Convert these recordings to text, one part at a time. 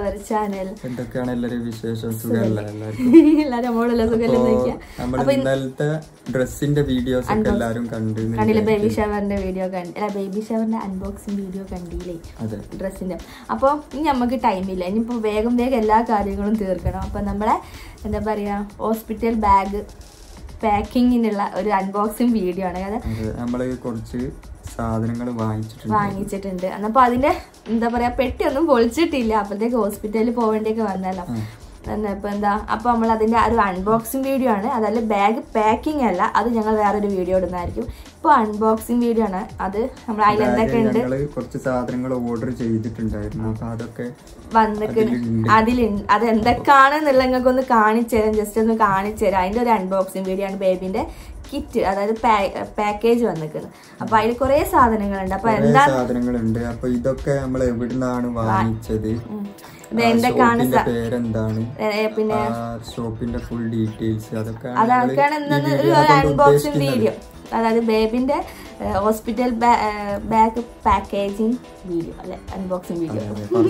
Our channel എന്തൊക്കെയാണ് എല്ലാവരും വിശേഷം സുഖമല്ല എല്ലാവർക്കും എല്ലാരും നമ്മളെല്ലാം സുഖം അപ്പോ ചോദിക്കാം നമ്മൾ ഇന്നലത്തെ ഡ്രസ്സിന്റെ വീഡിയോസ് ഒക്കെ എല്ലാരും കണ്ടു എന്ന് കണ്ടില്ല ബേബി വിചാരിക്കുന്നു. ഷവറിന്റെ വീഡിയോ കണ്ടി അല്ല ബേബി ഷവറിന്റെ അൺബോക്സിംഗ് വീഡിയോ കണ്ടില്ലേ അതെ ഡ്രസ്സിന്റെ അപ്പോൾ ഇനി നമുക്ക് ടൈമില്ല ഇനിയിപ്പോൾ വേഗം വേഗം എല്ലാ കാര്യങ്ങളും തീർക്കണം അപ്പം നമ്മളെ എന്താ പറയുക ഹോസ്പിറ്റൽ ബാഗ് പാക്കിങ്ങിനുള്ള ഒരു അൺബോക്സിങ് വീഡിയോ ആണ് അത് അതെ നമ്മള് കുറച്ച് സാധനങ്ങൾ വാങ്ങിച്ചിട്ടുണ്ട് വാങ്ങിച്ചിട്ടുണ്ട് എന്നപ്പോൾ അതിന്റെ എന്താ പറയാ പെട്ടിയൊന്നും പൊളിച്ചിട്ടില്ല അപ്പോഴത്തേക്ക് ഹോസ്പിറ്റലിൽ പോവേണ്ടിയൊക്കെ വന്നല്ലോ ഇപ്പൊ എന്താ അപ്പൊ നമ്മൾ അതിന്റെ ആ ഒരു അൺബോക്സിംഗ് വീഡിയോ ആണ് അതല്ല ബാഗ് പാക്കിംഗ് അല്ല അത് ഞങ്ങൾ വേറൊരു വീഡിയോ ഇടുന്നതായിരിക്കും ഇപ്പൊ അൺബോക്സിംഗ് വീഡിയോ ആണ് അത് നമ്മൾ അതിൽ എന്തൊക്കെ ഉണ്ട് ഞങ്ങള് കുറച്ച് സാധനങ്ങൾ ഓർഡർ ചെയ്തിട്ടുണ്ടായിരുന്നു അപ്പൊ അതൊക്കെ വന്നിട്ട് അതിലുണ്ട്. അതിലുണ്ട് അത് എന്തൊക്കെയാണെന്നുള്ള നിങ്ങൾക്ക് ഒന്ന് കാണിച്ചു തരാം ജസ്റ്റ് ഒന്ന് കാണിച്ചു തരാം അതിന്റെ ഒരു അൺബോക്സിംഗ് വീഡിയോ ആണ് ബേബിന്റെ കിറ്റ് അതായത് പാക്കേജ് വന്നിരിക്കുന്നത് അപ്പൊ അതിൽ കുറെ സാധനങ്ങളുണ്ട് അപ്പൊ കുറെ എന്താ സാധനങ്ങളുണ്ട് അപ്പൊ ഇതൊക്കെ നമ്മൾ എവിടുന്നാണ് വാങ്ങിച്ചത് ഇത് ആ എന്തൊക്കെയാണ് ഷോപ്പിന്റെ പേരെന്താണ് ഏ, പിന്നെ ആ ഷോപ്പിന്റെ ഫുൾ ഡീറ്റെയിൽസ് അതൊക്കെ അതൊക്കെയാണ് ഇന്നത്തെ ഒരു അൺബോക്സിംഗ് വീഡിയോ അതായത് ബേബിന്റെ ഹോസ്പിറ്റൽ ബാഗ് പാക്കേജിങ് വീഡിയോ അല്ലെ അൺബോക്സിംഗ് വീഡിയോ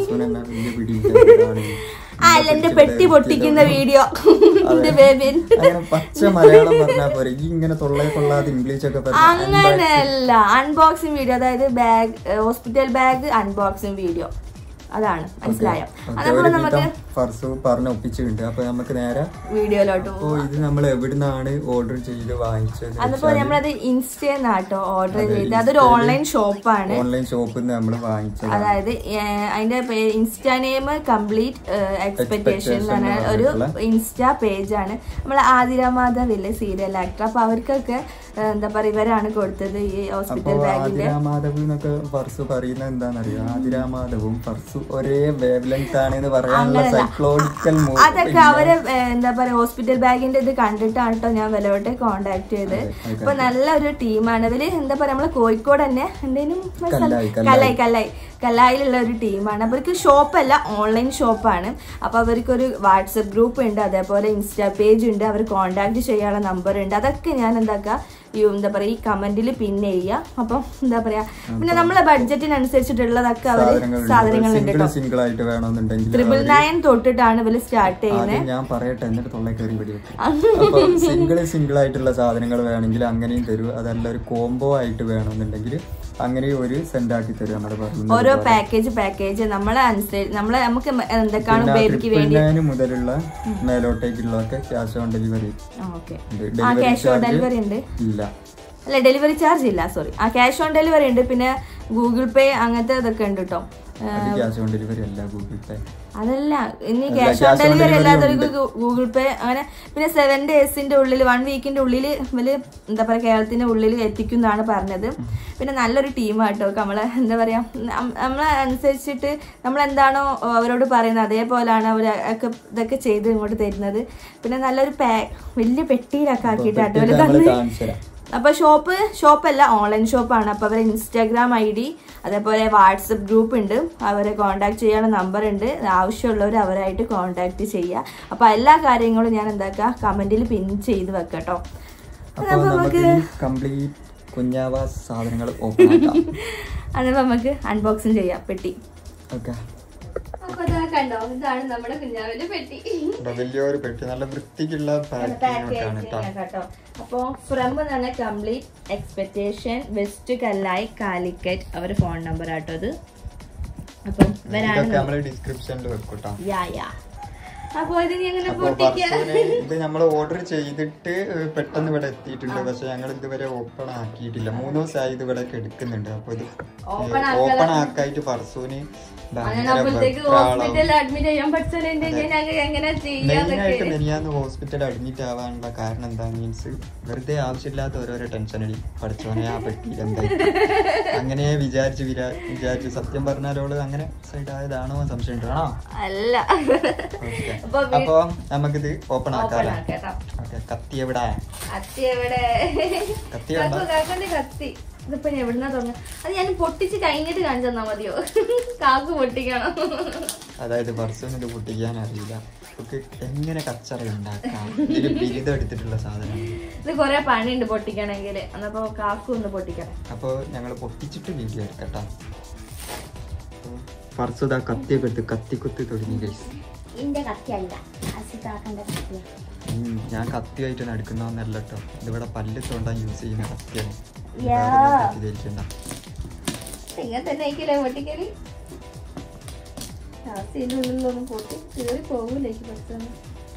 അല്ല എന്റെ പെട്ടി പൊട്ടിക്കുന്ന വീഡിയോ എന്റെ ബേബിൻ അങ്ങനെ പച്ച മലയാളം പറഞ്ഞാ പോരെ ഈ ഇങ്ങനെ തൊള്ളേ കൊള്ളാതെ ഇംഗ്ലീഷ് ഒക്കെ പറഞ്ഞാ അങ്ങനെയല്ല അൺബോക്സിംഗ് വീഡിയോ അതായത് bag hospital bag unboxing video അതാണ് മനസ്സിലായോ അതേപോലെ നമുക്ക് ഫർസു പറഞ്ഞ് ഒപ്പിച്ചിട്ടുണ്ട് അപ്പൊ നമുക്ക് നേരെ വീഡിയോയിലോട്ട് അപ്പോ ഇത് നമ്മൾ എവിടുന്നാണ് ഓർഡർ ചെയ്ത് വാങ്ങിച്ചത് അതുപോലെ നമ്മളത് ഇൻസ്റ്റന്നാട്ടോ ഓർഡർ ചെയ്ത് അതൊരു ഓൺലൈൻ ഷോപ്പാണ് ഓൺലൈൻ ഷോപ്പിൽ നിന്ന് നമ്മൾ വാങ്ങിച്ചത് അതായത് ഏഹ്, അതിന്റെ പേര് ഇൻസ്റ്റാ നെയിം കംപ്ലീറ്റ് എക്സ്പെക്ടേഷൻ എന്ന് പറഞ്ഞ ഒരു ഇൻസ്റ്റാ പേജാണ് നമ്മളെ ആതിര മാധവില്ലേ സീരിയൽ ആക്ടർ അപ്പൊ അവർക്കൊക്കെ ഏഹ്, എന്താ പറയാ ഇവരാണ് കൊടുത്തത് ഈ അപ്പോ ഹോസ്പിറ്റൽ ബാഗിന്റെ ആതിരാമാധവ് എന്നൊക്കെ ഫർസു പറയുന്നത് എന്താണെന്നറിയോ ആതിരാമാധവും ഫർസു ഒരേ വേവ് ലെങ്ത് ആണ് എന്ന് പറയാനുള്ള സൈക്കോളജിക്കൽ അതൊക്കെ അവര് ഏഹ്, എന്താ പറയാ ഹോസ്പിറ്റൽ ബാഗിന്റെ ഇത് കണ്ടിട്ടാണ് കേട്ടോ ഞാൻ വിലവട്ടെ കോണ്ടാക്ട് ചെയ്ത് അപ്പൊ നല്ലൊരു ടീമാണ് ഇവര് എന്താ പറയാ നമ്മളെ കോഴിക്കോട് തന്നെ എന്തേലും കല്ലായി, കല്ലായി കല്ലായി കല്ലായിലുള്ള ഒരു ടീമാണ് അവർക്ക് ഷോപ്പല്ല ഓൺലൈൻ ഷോപ്പാണ് അപ്പൊ അവർക്കൊരു വാട്സപ്പ് ഗ്രൂപ്പ് ഉണ്ട് അതേപോലെ ഇൻസ്റ്റാ പേജ് ഉണ്ട് അവർ കോണ്ടാക്ട് ചെയ്യാനുള്ള നമ്പർ ഉണ്ട് അതൊക്കെ ഞാൻ എന്താക്കുക ഈ എന്താ പറയാ ഈ കമന്റിൽ പിൻ ചെയ്യുക അപ്പം എന്താ പറയാ പിന്നെ നമ്മളെ ബഡ്ജറ്റിനനുസരിച്ചിട്ടുള്ളതൊക്കെ അവര് സാധനങ്ങളുണ്ട് സിംഗിൾ കേട്ടോ സിംഗിൾ ആയിട്ട് വേണമെന്നുണ്ടെങ്കിൽ ട്രിപ്പിൾ നയൻ തൊട്ടിട്ടാണ് ഇവര് സ്റ്റാർട്ട് ചെയ്യുന്നത് ആദ്യം ഞാൻ പറയട്ടെ എന്നിട്ട് തൊള്ളേ കയറി പിടി അപ്പൊ സിംഗിൾ സിംഗിൾ ആയിട്ടുള്ള സാധനങ്ങൾ വേണമെങ്കിൽ അങ്ങനെയും തരും അതല്ല ഒരു കോംബോ ആയിട്ട് വേണമെന്നുണ്ടെങ്കിൽ അങ്ങനെ ഒരു സെൻഡ് ആക്കി തരും നമ്മുടെ പറയുന്നത് ഓരോ പാക്കേജ് പാക്കേജ് നമ്മളെ അനുസരിച്ച് നമ്മളെ നമുക്ക് എന്തൊക്കെയാണ് ബേബിക്ക് ട്രിപ്പിൾ വേണ്ടി നയൻ മുതലുള്ള മേലോട്ടേക്കുള്ളതൊക്കെ ക്യാഷ് ഓൺ ഡെലിവറി ഓക്കെ ഉണ്ട് ആ delivery cash on charge delivery ഉണ്ട് ഇല്ല അല്ല ഡെലിവറി ചാർജ് ഇല്ല സോറി ആ ക്യാഷ് ഓൺ ഡെലിവറി ഉണ്ട് പിന്നെ ഗൂഗിൾ പേ അങ്ങനത്തെ ഇതൊക്കെ ഉണ്ട് കേട്ടോ അത് ക്യാഷ് ഓൺ ഡെലിവറി അല്ല ഗൂഗിൾ പേ അതല്ല ഇനി അല്ല, cash on cash on delivery delivery അല്ലാത്തവർക്ക് ഗൂഗിൾ പേ അങ്ങനെ പിന്നെ സെവൻ ഡേയ്സിന്റെ ഉള്ളിൽ വൺ വീക്കിന്റെ ഉള്ളിൽ ഇവര് എന്താ പറയാ കേരളത്തിന്റെ ഉള്ളിൽ എത്തിക്കും എന്നാണ് പറഞ്ഞത് പിന്നെ നല്ലൊരു ടീമാട്ടോ നമ്മളെ എന്താ പറയാ നം- നമ്മളെ അനുസരിച്ചിട്ട് നമ്മൾ എന്താണോ അവരോട് പറയുന്നത് അതേപോലെയാണ് അവർ ഒക്കെ ഇതൊക്കെ ചെയ്ത് ഇങ്ങോട്ട് തരുന്നത് പിന്നെ നല്ലൊരു പാ വലിയ പെട്ടിയിലൊക്കെ ആക്കിയിട്ടാട്ടോ അവര് നമ്മൾ തന്നെ കാണിച്ചു തരാം അപ്പൊ ഷോപ്പ് ഷോപ്പല്ല ഓൺലൈൻ ഷോപ്പാണ് അപ്പൊ അവരെ ഇൻസ്റ്റാഗ്രാം ഐ ഡി അതേപോലെ വാട്സപ്പ് ഗ്രൂപ്പ് ഉണ്ട് അവരെ കോണ്ടാക്ട് ചെയ്യാനുള്ള നമ്പർ ഉണ്ട് ആവശ്യമുള്ളവർ അവരായിട്ട് കോണ്ടാക്ട് ചെയ്യുക അപ്പൊ എല്ലാ കാര്യങ്ങളും ഞാൻ എന്താക്കുക കമന്റിൽ പിൻ ചെയ്ത് വെക്കട്ടോ അപ്പൊ നമുക്ക് കംപ്ലീറ്റ് കുഞ്ഞാവ സാധനങ്ങൾ ഓപ്പൺ ആക്കാം അത് നമുക്ക് അൺബോക്സിങ് ചെയ്യാം പെട്ടി ഓക്കെ അപ്പൊ ഇതാ കണ്ടോ ഇതാണ് നമ്മുടെ കുഞ്ഞാവിന്റെ പെട്ടി വലിയൊരു പെട്ടി നല്ല വൃത്തിക്കുള്ള പാക്കിംഗ് ആണ് കേട്ടോ കേട്ടോ അപ്പോ ഫ്രം തന്നെ complete expectation west Kallai Calicut അവരുടെ ഫോൺ നമ്പർ ആട്ടോ അത് അപ്പം ഇവരാണ് ഇതൊക്കെ നമ്മള് ഡിസ്ക്രിപ്ഷനിൽ വെക്കും കേട്ടോ യാ യാ അപ്പൊ ഇത് നീ എങ്ങനെ അപ്പൊ പൊട്ടിക്ക വർഷത്തിന് ഇത് നമ്മൾ ഓർഡർ ചെയ്തിട്ട് ഏഹ്, പെട്ടെന്ന് ഇവിടെ എത്തിയിട്ടുണ്ട് പക്ഷെ ഞങ്ങൾ ഇതുവരെ ഓപ്പൺ ആക്കിയിട്ടില്ല മൂന്ന് ദിവസമായി ഇത് ഇവിടെ എടുക്കുന്നുണ്ട് അപ്പൊ ഇത് Open ഓപ്പൺ ആക്കായിട്ട് ഫർസൂന് ഭയങ്കര അപ്പോഴത്തേക്ക് വെപ്രാളം. ഹോസ്പിറ്റലിൽ അഡ്മിറ്റ് ചെയ്യാൻ പറ്റുന്നുണ്ട് ഞങ്ങൾക്ക് എങ്ങനെ ചെയ്യാന്നൊക്കെ മെയിനായിട്ട് മെനിയാന്ന് ഹോസ്പിറ്റൽ അഡ്മിറ്റ് ആവാനുള്ള കാരണം എന്താ മീൻസ് വെറുതെ ആവശ്യമില്ലാത്ത ഓരോരോ ടെൻഷൻ അടി പഠിച്ചോനെ ആ പെട്ടിയിൽ എന്താ അങ്ങനെ വിചാരിച്ച് വിരാ- വിചാരിച്ച് സത്യം പറഞ്ഞാലോള് അങ്ങനെ സൈഡ് ആയതാണോ സംശയം ഉണ്ടോ ആണോ അല്ല ഓക്കെ അപ്പൊ വീ- അപ്പൊ നമുക്കിത് ഓപ്പൺ ഓപ്പൺ ആക്കാല്ലേ ആക്കട്ടോ ഓക്കെ കത്തി എവിടെ കത്തി എവിടെ കത്തി വേണ്ട കാക്കു കാക്കന്റെ കത്തി ഇതിപ്പോ ഞാൻ എവിടുന്നാ തുടങ്ങ അത് ഞാൻ പൊട്ടിച്ച് കഴിഞ്ഞിട്ട് കാണിച്ചു തന്നാ മതിയോ കാക്കു പൊട്ടിക്കണം അതായത് പർസൂന് ഇത് പൊട്ടിക്കാൻ അറിയില്ല നമുക്ക് എങ്ങനെ കച്ചറ ഉണ്ടാക്കാം ഇതില് ബിരുദം എടുത്തിട്ടുള്ള സാധനം ഇത് കൊറേ പണിയുണ്ട് പൊട്ടിക്കണമെങ്കിൽ എന്നപ്പോ കാക്കു ഒന്ന് പൊട്ടിക്കണം അപ്പോൾ ഞങ്ങൾ പൊട്ടിച്ചിട്ട് വീഡിയോ എടുക്കട്ടോ അപ്പൊ ഫർസുദ കത്തിയൊക്കെ എടുത്ത് കത്തിക്കുത്തി തുടങ്ങി ഗൈസ് ഇന്റെ കത്തിയല്ല അസിതാക്കന്റെ കത്തിയ ഉം, ഞാൻ കത്തിയായിട്ട് നടക്കുന്നതെന്നല്ല കേട്ടോ ഇതിവിടെ പല്ല് തോണ്ടാൻ യൂസ് ചെയ്യുന്ന കത്തിയാണ് യാ. വേറൊന്നും തെറ്റിദ്ധരിക്കണ്ട. ഇങ്ങനെ തന്നെ ആയിക്കില്ലേ പൊട്ടിക്കല് അവസ്ഥയുടെ ഉള്ളിലൊന്നും പൊട്ടി കയറി പോകൂലേക്ക് പഠിച്ചൊന്നും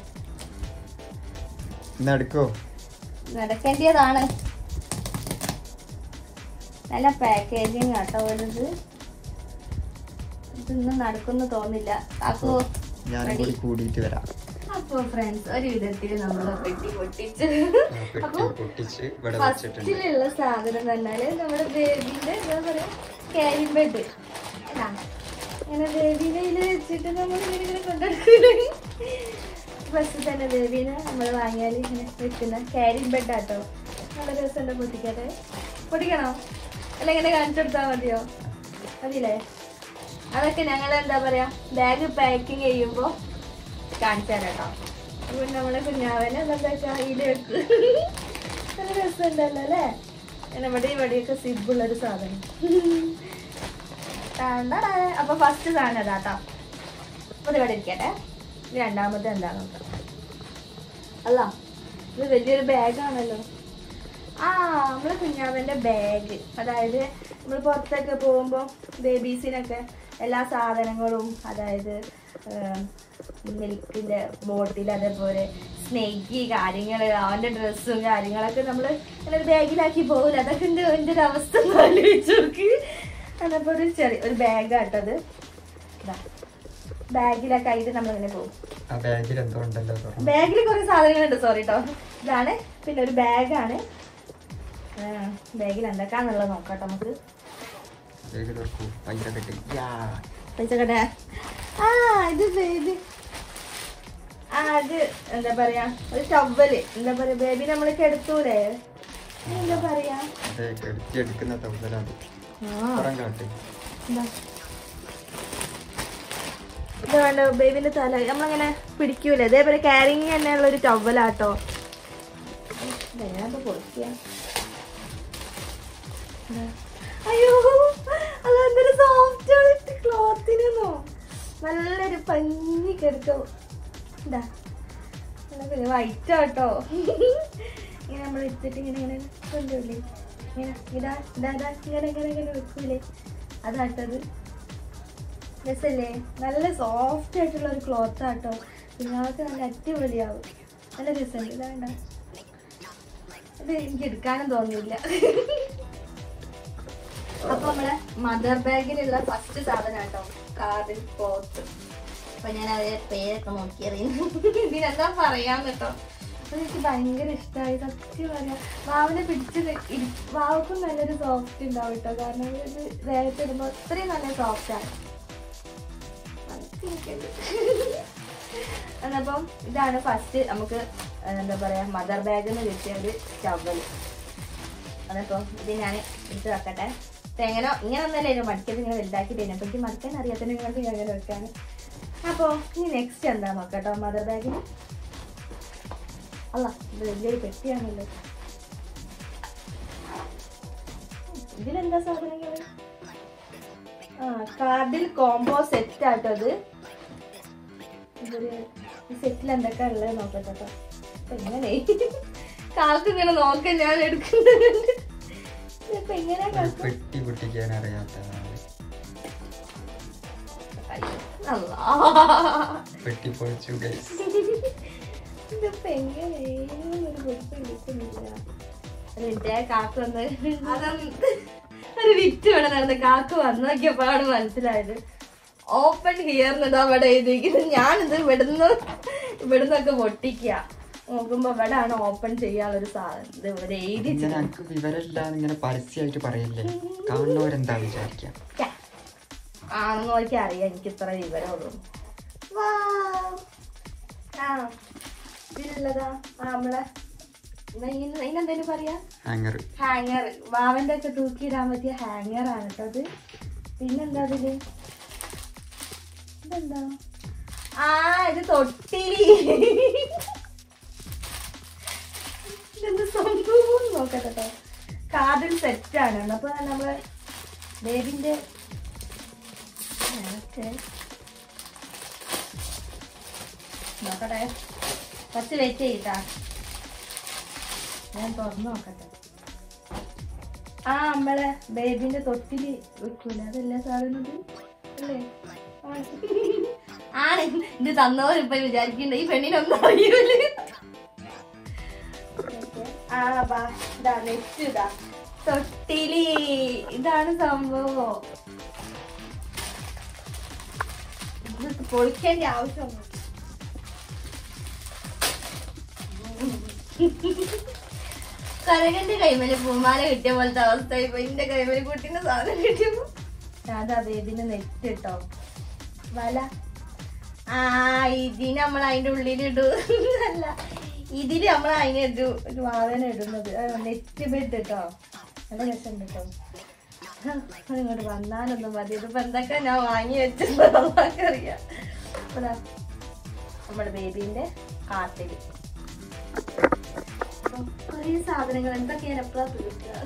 ഇന്ന് എടുക്കോ നടക്കേണ്ടതാണ് നല്ല പാക്കേജിങ് കേട്ടോ ഇത് ഇതൊന്നും നടക്കുന്നു തോന്നില്ല അപ്പോ ഞാനും കൂടി കൂടിയിട്ട് വരാം അപ്പൊ ഫ്രണ്ട്സ് ഒരു വിധത്തിൽ നമ്മൾ പെട്ടി പൊട്ടിച്ച് ആ, പെട്ടി അപ്പൊ പൊട്ടിച്ച് ഇവിടെ വെച്ചിട്ടുണ്ട് ഫസ്റ്റിലുള്ള സാധനം തന്നാല് നമ്മുടെ ബേബിന്റെ എന്താ പറയാ ക്യാരി ബെഡ് ഇങ്ങനെ ബേബിനെ ഇതിൽ വെച്ചിട്ട് നമ്മൾ ഇങ്ങനെ ഇങ്ങനെ കൊണ്ടെടുക്കില്ല ഫസ്റ്റ് തന്നെ ബേബീനെ നമ്മൾ വാങ്ങിയാൽ ഇങ്ങനെ വെക്കുന്ന ക്യാരി ബെഡ് ആട്ടോ നല്ല രസമുണ്ട് പൊട്ടിക്കട്ടെ പൊട്ടിക്കണോ അല്ല ഇങ്ങനെ കാണിച്ചു കൊടുത്താൽ മതിയോ മതിയില്ലേ അതൊക്കെ ഞങ്ങൾ എന്താ പറയാ ബാഗ് പാക്കിങ് ചെയ്യുമ്പോൾ കാണിച്ചു തരാം കേട്ടോ അപ്പൊ നമ്മളെ കുഞ്ഞാവനെ എന്താ കയ്യിൽ വെക്ക് നല്ല രസമുണ്ടല്ലോ അല്ലേ നമ്മുടെ ഇവിടെയൊക്കെ സിബുള്ളൊരു സാധനം കണ്ടടാ. അപ്പൊ ഫസ്റ്റ് സാധനം അതാട്ടോ അപ്പൊ ഇത് ഇവിടെ ഇരിക്കട്ടെ ഇത് രണ്ടാമത്തെ എന്താ നോക്കാം അല്ല ഇത് വലിയൊരു ബാഗാണല്ലോ ആ നമ്മളെ കുഞ്ഞാവന്റെ ബാഗ് അതായത് നമ്മൾ പുറത്തൊക്കെ പോകുമ്പോൾ ബേബീസിനൊക്കെ എല്ലാ സാധനങ്ങളും അതായത് മിൽക്കിന്റെ ബോട്ടിൽ അതേപോലെ സ്നെഗ്ഗി കാര്യങ്ങൾ അവന്റെ ഡ്രസ്സും കാര്യങ്ങളൊക്കെ നമ്മൾ ഇങ്ങനെ ഒരു ബാഗിലാക്കി പോകില്ല അതൊക്കെ എൻ്റെ എൻ്റെ ഒരു അവസ്ഥ ഒന്ന് ആലോചിച്ച് നോക്ക് അതപ്പോൾ ഒരു ചെറിയ ഒരു ബാഗാട്ടത് ഇതാ ബാഗിലൊക്കെ ആയിട്ട് നമ്മളിങ്ങനെ പോകും ആ ബാഗിൽ എന്തോ ഉണ്ടല്ലോ തുറന്ന്. ബാഗിൽ കുറെ സാധനങ്ങളുണ്ട് സോറി കേട്ടോ ഇതാണ് പിന്നെ ഒരു ബാഗാണ് ബാഗിൽ എന്തൊക്കെയാന്നുള്ളത് നോക്കാം ട്ടോ നമുക്ക് ബാഗ് തുറക്കൂ പൈസ കെട്ടി യാ പൈസ കട ആ ഇത് ബേബി ആ അത് എന്താ പറയാ ഒരു ടവല് എന്താ പറയാ ബേബി നമ്മൾ കെടുത്തൂലേ എന്താ പറയാ അതെ കെടുത്തി എടുക്കുന്ന തൗസലാണ് ആ പുറം കാട്ട് എന്താ ഇത് വേണ്ട ബേബിന്റെ തല നമ്മളിങ്ങനെ പിടിക്കൂലേ ഇതേപോലെ കാരിങ് തന്നെയുള്ള ഒരു ടവലാട്ടോ പൊളിക്കുക അയ്യോ അതെന്തൊരു സോഫ്റ്റ് ക്ലോത്തിനോ നല്ലൊരു പഞ്ഞി കിടക്കും ഇതാ പിന്നെ വൈറ്റ് ആട്ടോ ഇങ്ങനെ നമ്മൾ എടുത്തിട്ട് ഇങ്ങനെ ഇങ്ങനെ കൊണ്ടുപോയില്ലേ ഇങ്ങനെ ഇതാ ഇതാ ഇതാ ഇങ്ങനെ ഇങ്ങനെ ഇങ്ങനെ വെക്കൂലേ അതാട്ടത് രസല്ലേ നല്ല സോഫ്റ്റ് ആയിട്ടുള്ള ഒരു ക്ലോത്ത് ആട്ടോ കുഞ്ഞാൾക്ക് നല്ല അടിപൊളിയാവും നല്ല രസമുണ്ട് ഇതാ വേണ്ട ഇത് എനിക്ക് എടുക്കാനും തോന്നിയില്ല അപ്പൊ നമ്മളെ മദർ ബാഗിലുള്ള ഫസ്റ്റ് സാധനം കേട്ടോ കാർഡിൽ ക്ലോത്ത് അപ്പൊ ഞാൻ അതിന്റെ പേരൊക്കെ നോക്കിയറിയുന്നു ഇതിനെന്താ പറയാൻ കേട്ടോ അപ്പൊ എനിക്ക് ഭയങ്കര ഇഷ്ടമായി സത്യം പറയാം വാവിനെ പിടിച്ച് നി- ഇരി- വാവക്കും നല്ലൊരു സോഫ്റ്റ് ഉണ്ടാവും കേട്ടോ കാരണം ഇത് നേരത്തെ ഇടുമ്പോൾ അത്രയും നല്ല സോഫ്റ്റ് ആണ് എന്നപ്പം ഇതാണ് ഫസ്റ്റ് നമുക്ക് എന്താ പറയാ മദർ ബാഗിൽ നിന്ന് കിട്ടിയ ഒരു ടവൽ അതപ്പോ ഇത് ഞാൻ എടുത്ത് വെക്കട്ടെ അപ്പൊ എങ്ങനെ ഇങ്ങനെ ഒന്നല്ലേ ഇത് മടിക്കത് ഇങ്ങനെ വലുതാക്കി തരും അപ്പൊ എനിക്ക് മടിക്കാൻ അറിയാത്തതിനെ കൊണ്ട് ഞാൻ അങ്ങനെ വെക്കാണ് അപ്പോ ഇനി നെക്സ്റ്റ് എന്താ നോക്കട്ടോ മദർ ബാഗിന് അല്ല ഇത് വലിയൊരു പെട്ടിയാണല്ലോ ഇതിലെന്താ സാധനങ്ങൾ ആ കാർഡിൽ കോംബോ സെറ്റ് ആട്ടോ ഇത് ഇതൊരു ഈ സെറ്റിൽ എന്തൊക്കെയാ ഉള്ളത് നോക്കട്ടെ കേട്ടോ അപ്പൊ ഇങ്ങനെ കാൽക്ക് ഇങ്ങനെ നോക്കാൻ ഞാൻ എടുക്കുന്നുണ്ട് ഇപ്പൊ എങ്ങനെയാ ഒരു കാൽക്ക് പെട്ടി പൊട്ടിക്കാൻ അറിയാത്ത ആള്. അല്ലാ. പെട്ടി പൊളിച്ചു ഗൈസ് ഇതിപ്പോ എങ്ങനെയൊരു കുഴപ്പം കിട്ടുന്നില്ല എന്റെ കാക്ക വന്ന് അതൊന്ന് ഒരു വിറ്റ് വേണം നടന്ന കാക്ക വന്ന് നോക്കിയപ്പോഴാണ് മനസ്സിലായത് ഓപ്പൺ ഹിയർ എന്നതാ അവിടെ എഴുതിയിരിക്കുന്നത് ഞാനിത് ഇവിടുന്ന് ഇവിടുന്നൊക്കെ പൊട്ടിക്കുക നോക്കുമ്പോ ഇവിടെ ആണ് ഓപ്പൺ ചെയ്യാനുള്ളൊരു സാധനം ഇത് ഇവിടെ എഴുതി ഇങ്ങനെ എനിക്ക് വിവരമില്ലാന്ന് ഇങ്ങനെ പരസ്യമായിട്ട് പറയല്ലേ കാണുന്നവരെന്താ വിചാരിക്കാം ആണെന്ന് നോക്കി അറിയാം എനിക്ക് ഇത്ര വിവരമുള്ളൂ Wow. ആ ഇതിലുള്ളതാ ആ നമ്മളെ അതിനെന്തേലും പറയാ ഹാങ്ങർ ഹാങ്ങർ വാവന്റെ ഒക്കെ തൂക്കിയിടാൻ പറ്റിയ ഹാങ്ങർ ആണ് കേട്ടോ അത് പിന്നെന്താ അതില് ഇതെന്താ ആ ഇത് തൊട്ടിലി ഇതെന്ത് സംഭവം നോക്കട്ടെ കേട്ടോ കാർഡിൽ സെറ്റ് ആണ് അപ്പൊ നമ്മള് ബേബിന്റെ ഓക്കെ നോക്കട്ടെ കുറച്ച് വെയിറ്റ് ചെയ്യട്ടാ ഞാൻ തുറന്നു നോക്കട്ടെ ആ നമ്മളെ ബേബിന്റെ തൊട്ടില് വെക്കൂല അതല്ല സാധനം അല്ലേ ആ. ആണ് ഇത് തന്നവരിപ്പൊ വിചാരിക്കണ്ട ഈ പെണ്ണിനൊന്നും അറിയൂല ആ ബാ ഇതാ നെക്സ്റ്റ് ഇതാ തൊട്ടിലി ഇതാണ് സംഭവം ഇത് പൊളിക്കേണ്ട ആവശ്യമൊന്നും കരകന്റെ കൈമേല് പൂമാല കിട്ടിയ പോലത്തെ അവസ്ഥ ഇപ്പൊ എന്റെ കൈമേല് കുട്ടീന്റെ സാധനം കിട്ടിയപ്പോ അതാ ബേബിന്റെ നെറ്റ് കേട്ടോ വല ആ ഇതിന് നമ്മൾ അതിന്റെ ഉള്ളിൽ ഇടൂ അല്ല ഇതില് നമ്മൾ അതിന് ഇടു ഒരു വാതന ഇടുന്നത് നെറ്റ് ബെഡ് കേട്ടോ നല്ല രസമുണ്ട് കേട്ടോ ഇങ്ങോട്ട് വന്നാലൊന്നും മതി ഇതിപ്പോ എന്തൊക്കെ ഞാൻ വാങ്ങി വെച്ചത് അറിയാം നമ്മുടെ ബേബീന്റെ കാട്ടില് കുറേ സാധനങ്ങൾ എന്തൊക്കെയാണ് എപ്പോഴാ തീർക്കുക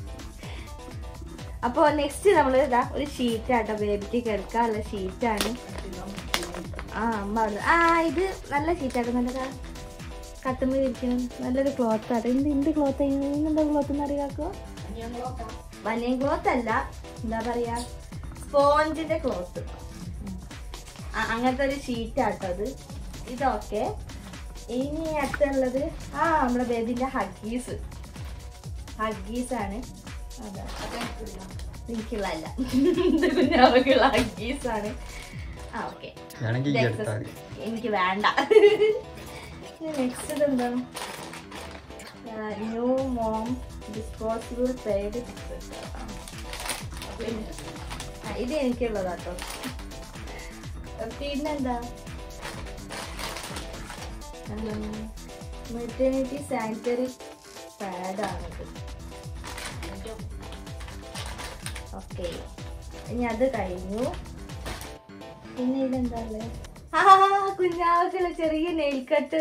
അപ്പൊ നെക്സ്റ്റ് നമ്മൾ ഇതാ ഒരു ഷീറ്റ് ആട്ടോ ബേബിക്ക് കിടക്കാനുള്ള ഷീറ്റാണ് ആ അമ്മ അവിടെ ആ ഇത് നല്ല ഷീറ്റാട്ടോ നല്ലതാ കട്ടുമ്പോൾ ഇരിക്കണം നല്ലൊരു ക്ലോത്ത് ആട്ടോ എന്ത് എന്ത് ക്ലോത്ത് എന്താ ക്ലോത്ത് എന്ന് അറിയാക്കോ ബനിയൻ ക്ലോത്ത് അല്ല എന്താ പറയാ സ്പോഞ്ചിന്റെ ക്ലോത്ത് അങ്ങനത്തെ ഒരു ഷീറ്റ് ആട്ടോ അത് ഇതൊക്കെ ഇനി അടുത്തുള്ളത് ആ നമ്മുടെ ബേബിന്റെ ഹഗീസ് ഹഗീസ് ആണ് അതാ എനിക്കുള്ളതല്ല ഇത് കുഞ്ഞാവക്കുള്ള ഹഗീസ് ആണ് ആ ഓക്കെ വേണമെങ്കിൽ ഈ എടുത്താൽ മതി എനിക്ക് വേണ്ട നെക്സ്റ്റ് എന്താ ന്യൂ മോം ഡിസ്പോസിബിൾ പെയ്ഡ് ഇത് എനിക്കുള്ളതാട്ടോ പിന്നെന്താ മെറ്റേണിറ്റി സാനിറ്ററി പാഡാണിത് ഓക്കെ ഇനി അത് കഴിഞ്ഞു പിന്നെ ഇതെന്താ ആ കുഞ്ഞാവക്കുള്ള ചെറിയ നെയിൽ കട്ടർ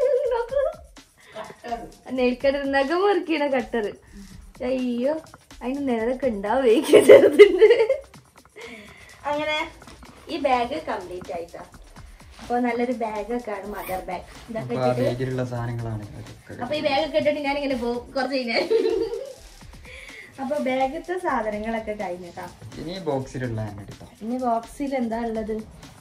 നെയിൽ കട്ടർ നഖം മുറിക്കണ കട്ടർ അയ്യോ അതിന് നിഴലൊക്കെ ഉണ്ടാവേ ചെറുതിന്റെ അങ്ങനെ ഈ ബാഗ് കംപ്ലീറ്റ് ആയിട്ടാ അപ്പൊ നല്ലൊരു ബാഗൊക്കെ ആണ് മദർ ബാഗ് ഇതൊക്കെ അപ്പൊ ആ ഇട്ടിട്ട് പേജിലുള്ള സാധനങ്ങളാണ് അതൊക്കെ അപ്പൊ ഈ ബാഗൊക്കെ ഇട്ടിട്ട് ഞാൻ ഇങ്ങനെ പോകും കുറച്ച് കഴിഞ്ഞാൽ അപ്പൊ ബാഗത്തെ സാധനങ്ങളൊക്കെ കഴിഞ്ഞിട്ടാ ഇനി ബോക്സിലുള്ള എടുക്കാം ഇനി ബോക്സിൽ എന്താ ഉള്ളത്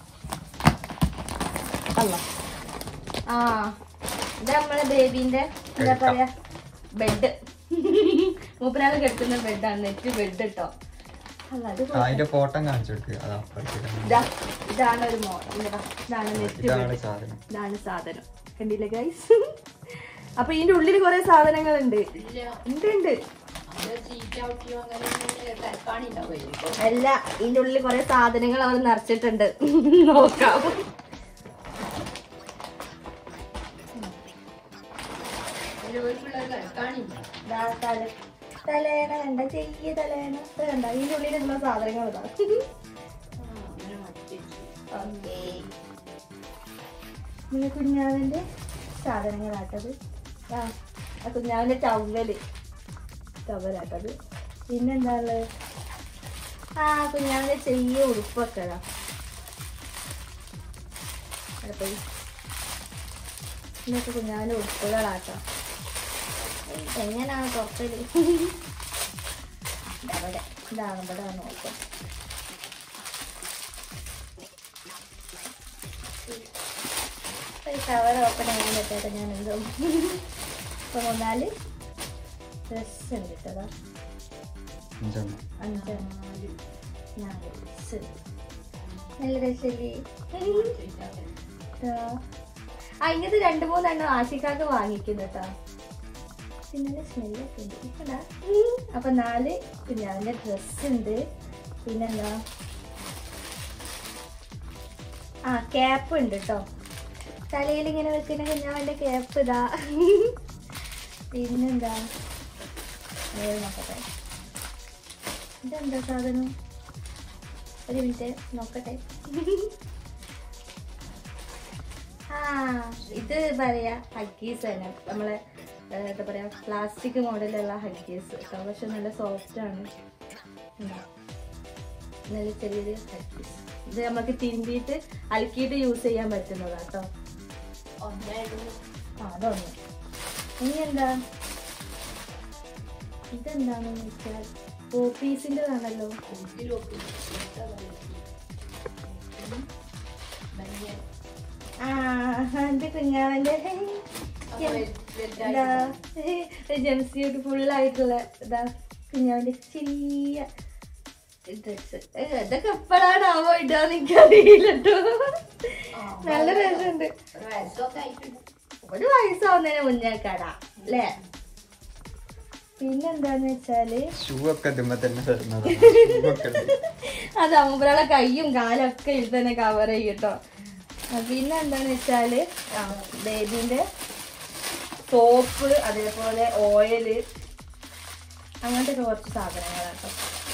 അല്ല ആ ഇത് നമ്മളെ ബേബിന്റെ എന്താ പറയാ ബെഡ് മൂപ്പരാൾ കിടക്കുന്ന ബെഡാണ് നെറ്റ് ബെഡ് കേട്ടോ അല്ല അത് ആ, അതിന്റെ ഫോട്ടോ കാണിച്ചു കൊടുക്കുക അത് അപ്പുറത്തേക്ക് ഇതാ ഇതാണ് ഒരു മോഡൽ ഇതാണ് നെറ്റ് ഇതാണ് ബെഡ് സാധനം ഇതാണ് സാധനം കണ്ടില്ലേ ഗൈസ് അപ്പൊ ഇതിന്റെ ഉള്ളിൽ കുറെ സാധനങ്ങളുണ്ട് ഉണ്ട് ഉണ്ട് അല്ല ഇതിന്റെ ഉള്ളിൽ കുറെ സാധനങ്ങൾ അവർ നിറച്ചിട്ടുണ്ട് നോക്കാം ദാ തല തലേണ കണ്ട ചെറിയ തലേണ ഇത് കണ്ട ഇതിന്റെ ഉള്ളിലുള്ള സാധനങ്ങൾ ഇതാ ഓക്കേ പിന്നെ കുഞ്ഞാവിന്റെ സാധനങ്ങളാട്ടത് ആ ആ കുഞ്ഞാവിന്റെ ടവല് ടവലാട്ടത് പിന്നെന്താ ഉള്ളത് ആ കുഞ്ഞാവിന്റെ ചെറിയ ഉടുപ്പൊക്കെ ഇതാ അവിടെ പോയി ഇന്നൊക്കെ കുഞ്ഞാവിന്റെ ഉടുപ്പുകളാട്ടോ എങ്ങനെയാണ് തുറക്കല് ഇതവിടെ ഇതാണ് ഇവിടെ നോക്കാം കവർ ഓപ്പൺ ചെയ്യാൻ പറ്റാത്ത ഞാൻ എന്തോ ഇപ്പൊ മൂന്നാല് ഡ്രസ് ഉണ്ട് കേട്ടോ അഞ്ചെണ്ണം അഞ്ചെണ്ണം നാല് ഡ്രസ് നല്ല രസല്ലേ ആ ഇങ്ങനത്തെ രണ്ട് മൂന്നെണ്ണം ആശിക്കാക്ക് വാങ്ങിക്കുന്നു കേട്ടോ പിന്നെ സ്മെല്ലൊക്കെ ഉണ്ട് ഇക്കടാ. അപ്പൊ നാല് പിന്നെ അവന്റെ ഡ്രസ് ഉണ്ട് പിന്നെന്താ ആ ക്യാപ്പ് ഉണ്ട് കേട്ടോ തലയിൽ ഇങ്ങനെ വെക്കുന്ന കുഞ്ഞാവന്റെ ക്യാപ്പ് ഇതാ പിന്നെന്താ വേറെ നോക്കട്ടെ ഇതെന്താ സാധനം ഒരു മിനിറ്റ് നോക്കട്ടെ ആ ഇത് പറയാ ഹഗ്ഗീസ് തന്നെ നമ്മളെ ഏ, എന്താ പറയാ പ്ലാസ്റ്റിക് മോഡലുള്ള ഹഗ്ഗീസ് കേട്ടോ പക്ഷെ നല്ല സോഫ്റ്റ് ആണ് ഉം. നല്ല ചെറിയൊരു ഹഗ്ഗീസ് ഇത് നമുക്ക് തിരുമ്പിയിട്ട് അലക്കിയിട്ട് യൂസ് ചെയ്യാൻ പറ്റുന്നതാ കേട്ടോ ആ അതൊന്ന് ഇനി എന്താ ഇതെന്താണെന്ന് വെച്ചാൽ ഓഫീസിൻ്റെതാണല്ലോ ആ എന്റെ കുഞ്ഞാവന്റെ എന്താ ജംസ്യൂട്ട് ഫുള്ളായിട്ടുള്ള ഇതാ കുഞ്ഞാവന്റെ ചെറിയ ഡ്രസ് ഇതൊക്കെ എപ്പോഴാണാവോ ഇടാന്ന് എനിക്കറിയില്ല കേട്ടോ നല്ല രസമുണ്ട് ഒരു വയസ്സാവുന്നതിന് മുന്നേ കടാ അല്ലേ പിന്നെന്താന്ന് വെച്ചാല് ഷൂ ഒക്കെ ഇതുമ്പോ തന്നെ തരുന്നതാണ് ഷൂ ഒക്കെ ഉണ്ട്. അത് അമ്പുറയുടെ കൈയും കാലും ഒക്കെ ഇതിൽ തന്നെ കവർ ചെയ്യും കേട്ടോ പിന്നെ എന്താന്ന് വെച്ചാല് ആ ബേബിന്റെ സോപ്പ് അതേപോലെ ഓയില് അങ്ങനത്തെ ഒക്കെ കുറച്ച് സാധനങ്ങളാട്ടോ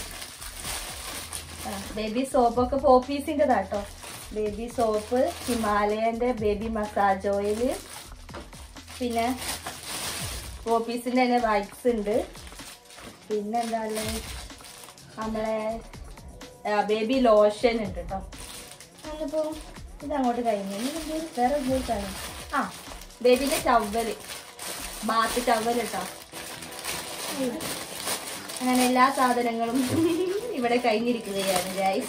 ബേബി സോപ്പൊക്കെ പോപ്പീസിൻ്റെതാട്ടോ ബേബി സോപ്പ് ഹിമാലയന്റെ ബേബി മസാജ് ഓയില് പിന്നെ പോപ്പീസിന്റെ തന്നെ വൈപ്സ് ഉണ്ട് പിന്നെ എന്താ ഉള്ളത് നമ്മളെ ബേബി ലോഷൻ ഉണ്ട് കേട്ടോ അതിപ്പോ ഇത് അങ്ങോട്ട് കഴിഞ്ഞു ഇനി എന്തേലും വേറെ ഉപയോഗിച്ചാണ് ആ ബേബിന്റെ ടവല് ബാത്ത് ടവൽ കേട്ടോ അങ്ങനെ എല്ലാ സാധനങ്ങളും ഇവിടെ കഴിഞ്ഞിരിക്കുകയാണ് ഗൈസ്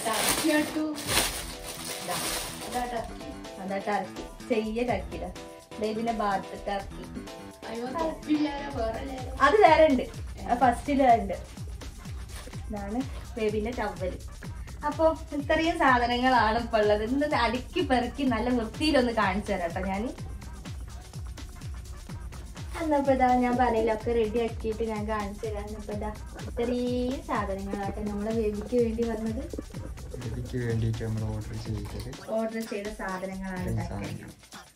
അതാ ടർക്കി ചെയ്യ ടർക്കിട ബേബിന്റെ ബാത്ത് ടർക്കി അത് വേറെ ഉണ്ട് ഫസ്റ്റിലുണ്ട് ഇതാണ് ബേബിന്റെ ടവല് അപ്പൊ ഇത്രയും സാധനങ്ങളാണ് ഇപ്പൊ ഉള്ളത് ഇന്ന് അടുക്കി പെറുക്കി നല്ല വൃത്തിയിലൊന്ന് കാണിച്ചു തരാം കേട്ടോ ഞാൻ എന്നപ്പോ ഇതാ ഞാൻ പറയിലൊക്കെ റെഡി ആക്കിയിട്ട് ഞാൻ കാണിച്ചു തരാം എന്നപ്പോ ഇതാ ഇത്രയും സാധനങ്ങളാട്ടെ നമ്മളെ ബേബിക്ക് വേണ്ടി വന്നത് ബേബിക്ക് വേണ്ടിയിട്ട് നമ്മൾ ഓർഡർ ചെയ്തത് ഓർഡർ ചെയ്ത സാധനങ്ങളാണ് ഇത്രയും ഇതൊക്കെ സാധനങ്ങൾ.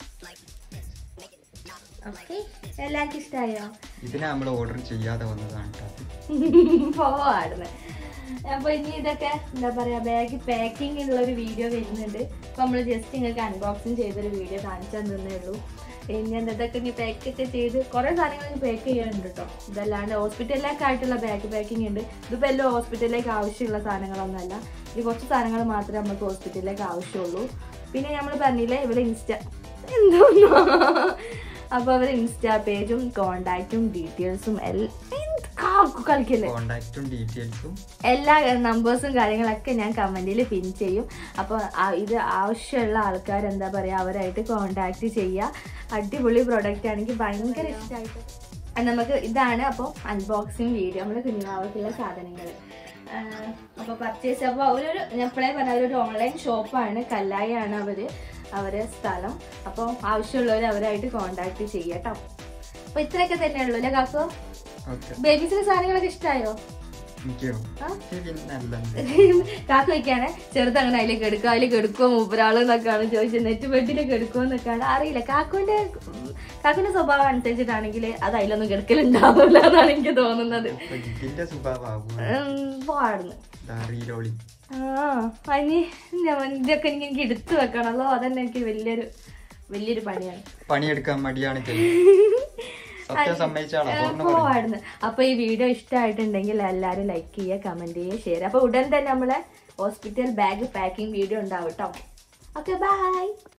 ഓക്കെ എല്ലാവർക്കും ഇഷ്ടമായോ ഇതിനെ നമ്മൾ ഓർഡർ ചെയ്യാതെ വന്നതാണ് കേട്ടോ പോവാടുന്ന് അപ്പൊ ഇനി ഇതൊക്കെ എന്താ പറയാ ബാഗ് പാക്കിംഗ് ഉള്ള ഒരു വീഡിയോ വരുന്നുണ്ട് അപ്പൊ നമ്മള് ജസ്റ്റ് നിങ്ങൾക്ക് അൺബോക്സിങ് ചെയ്തൊരു വീഡിയോ കാണിച്ചു തന്നേ ഉള്ളൂ പിന്നെ എന്താ ഇതൊക്കെ ഇനി പാക്ക് ഒക്കെ ചെയ്ത് കുറെ സാധനങ്ങൾ പാക്ക് ചെയ്യാനുണ്ട് കേട്ടോ ഇതല്ലാണ്ട് ഹോസ്പിറ്റലിലേക്ക് ആയിട്ടുള്ള ബാഗ് പാക്കിംഗ് ഉണ്ട് ഇതിപ്പോ എല്ലാം ഹോസ്പിറ്റലിലേക്ക് ആവശ്യമുള്ള സാധനങ്ങളൊന്നുമല്ല ഈ കുറച്ച് സാധനങ്ങൾ മാത്രമേ നമുക്ക് ഹോസ്പിറ്റലിലേക്ക് ആവശ്യമുള്ളൂ പിന്നെ നമ്മൾ പറഞ്ഞില്ലേ ഇവിടെ ഇൻസ്റ്റ എന്തോന്നോ അപ്പൊ അവര് ഇൻസ്റ്റാ പേജും കോണ്ടാക്റ്റും ഡീറ്റെയിൽസും എല്ലാം കളിക്കല്ലേ കോണ്ടാക്റ്റും ഡീറ്റെയിൽസും എല്ലാ നമ്പേഴ്സും കാര്യങ്ങളൊക്കെ ഞാൻ കമന്റിൽ പിൻ ചെയ്യും അപ്പോൾ ഇത് ആവശ്യമുള്ള ആൾക്കാർ എന്താ പറയുക അവരായിട്ട് കോണ്ടാക്ട് ചെയ്യുക അടിപൊളി പ്രൊഡക്റ്റ് ആണെങ്കിൽ ഭയങ്കര ഇഷ്ടമായിട്ട് അത് നമുക്ക് ഇതാണ് അപ്പോൾ അൺബോക്സിങ് വീഡിയോ നമ്മുടെ കുഞ്ഞുമാവക്കുള്ള സാധനങ്ങൾ അപ്പോൾ പർച്ചേസ് അപ്പോൾ അവരൊരു ഞാൻ എപ്പോഴേ പറഞ്ഞ അവരൊരു ഓൺലൈൻ ഷോപ്പാണ് കല്ലായാണ് അവർ അവരെ സ്ഥലം അപ്പോൾ ആവശ്യമുള്ളവർ അവരായിട്ട് കോണ്ടാക്ട് ചെയ്യുക കേട്ടോ അപ്പോൾ ഇത്രയൊക്കെ തന്നെയുള്ളൂ അല്ലേ കാക്കോ ഓക്കെ ബേബീസിന്റെ സാധനങ്ങളൊക്കെ ഇഷ്ടമായോ എനിക്കോ ആ? പിന്നെ അല്ല കാക്ക വയ്ക്കാണ് ചെറുത് അങ്ങനെ അതിൽ കെടുക്കുക അതിൽ കെടുക്കുമോ മൂപ്പരാള് എന്നൊക്കെയാണ് ചോദിച്ചത് നെറ്റ് ബെഡിൽ കെടുക്കുമോ എന്നൊക്കെയാണ് അറിയില്ല കാക്കുവിന്റെ കാക്കുവിന്റെ സ്വഭാവം അനുസരിച്ചിട്ടാണെങ്കിൽ അത് അതിലൊന്നും കിടക്കലുണ്ടാവില്ല എന്നാണ് എനിക്ക് തോന്നുന്നത് ഇപ്പൊ ഇതിന്റെ സ്വഭാവമാകും ഉം, പോവാടുന്നു റീലോളി ആ അതിന് ഞാൻ ഇതൊക്കെ എനിക്ക് എനിക്ക് എടുത്തു വെക്കണമല്ലോ അതന്നെ എനിക്ക് വലിയൊരു വലിയൊരു പണിയാണ് പണിയെടുക്കാൻ മടിയാണ് സത്യം സമ്മതിച്ചാളോ തുറന്നു പറയും പോവാടുന്നു അപ്പൊ ഈ വീഡിയോ ഇഷ്ടമായിട്ടുണ്ടെങ്കിൽ എല്ലാവരും ലൈക്ക് ചെയ്യുക കമന്റ് ചെയ്യുക ഷെയർ അപ്പൊ ഉടൻ തന്നെ നമ്മളെ ഹോസ്പിറ്റൽ ബാഗ് പാക്കിംഗ് വീഡിയോ ഉണ്ടാവും കേട്ടോ ഓക്കെ ബൈ